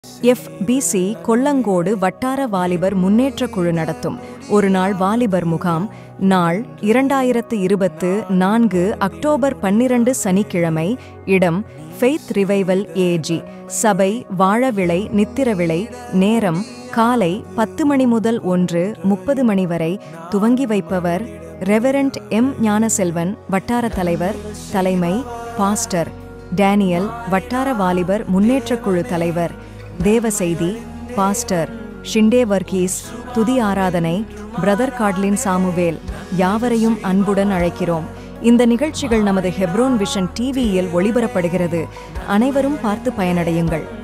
எஃப்பிசி கொல்லங்கோடு வட்டார வாலிபர் முன்னேற்றக் குழு நடத்தும் ஒரு நாள் வாலிபர் முகாம் நாள் இரண்டாயிரத்து இருபத்து நான்கு அக்டோபர் பன்னிரண்டு சனிக்கிழமை இடம் ஃபெய்த் ரிவைவல் ஏஜி சபை வாழவிளை நித்திரவிளை நேரம் காலை பத்து மணி முதல் ஒன்று முப்பது மணி வரை துவங்கி வைப்பவர் ரெவரண்ட் எம் ஞானசெல்வன் வட்டார தலைவர் தலைமை பாஸ்டர் டேனியல் வட்டார வாலிபர் முன்னேற்றக் குழு தலைவர் தேவ செய்தி பாஸ்டர் ஷிண்டே வர்கீஸ் துதி ஆராதனை பிரதர் காட்லின் சாமுவேல் யாவரையும் அன்புடன் அழைக்கிறோம் இந்த நிகழ்ச்சிகள் நமது ஹெப்ரோன் விஷன் டிவியில் ஒளிபரப்படுகிறது அனைவரும் பார்த்து பயனடையுங்கள்